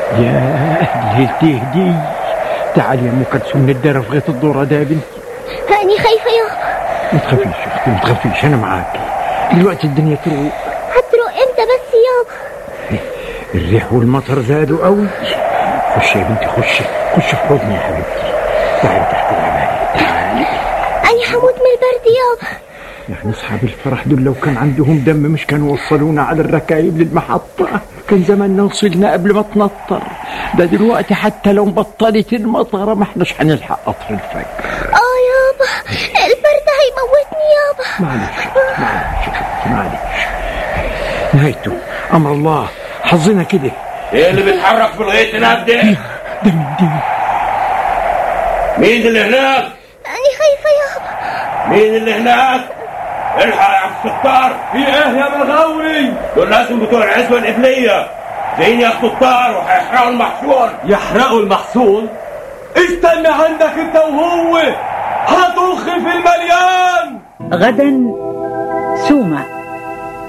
يا ليلتي هدي تعالي يا ام كلثوم ندار في غيط الدورة ده يا بنتي أنا خايفة يابا ما تخافيش يا اختي ما تخافيش انا معاك دلوقتي الدنيا تروق هتروق امتى بس يابا الريح والمطر زادوا قوي خش يا بنتي خش خش في حضني يا حبيبتي تعالي تحت العباية تعالي أنا هموت من البرد يابا يعني اصحاب الفرح دول لو كان عندهم دم مش كانوا وصلونا على الركايب للمحطة كان زماننا وصلنا قبل ما تنطر ده دلوقتي حتى لو بطلت المطرة ما احناش هنلحق قطر الفجر آه يابا البرد هيموتني يابا معلش معلش يا حبيبتي، معلش نهايته امر الله حظنا كده ايه اللي بيتحرك في الغيط هناك ده؟ ده من دي مين اللي هناك؟ أنا خايفة يابا مين اللي هناك؟ الحق يا عبد الستار في ايه يا مغاوري دول لازم بتوع العزوة القبلية جايين ياخدوا الطار وهيحرقوا المحشور يحرقوا المحصول استنى عندك انت وهو هتخ في المليان غدا سومة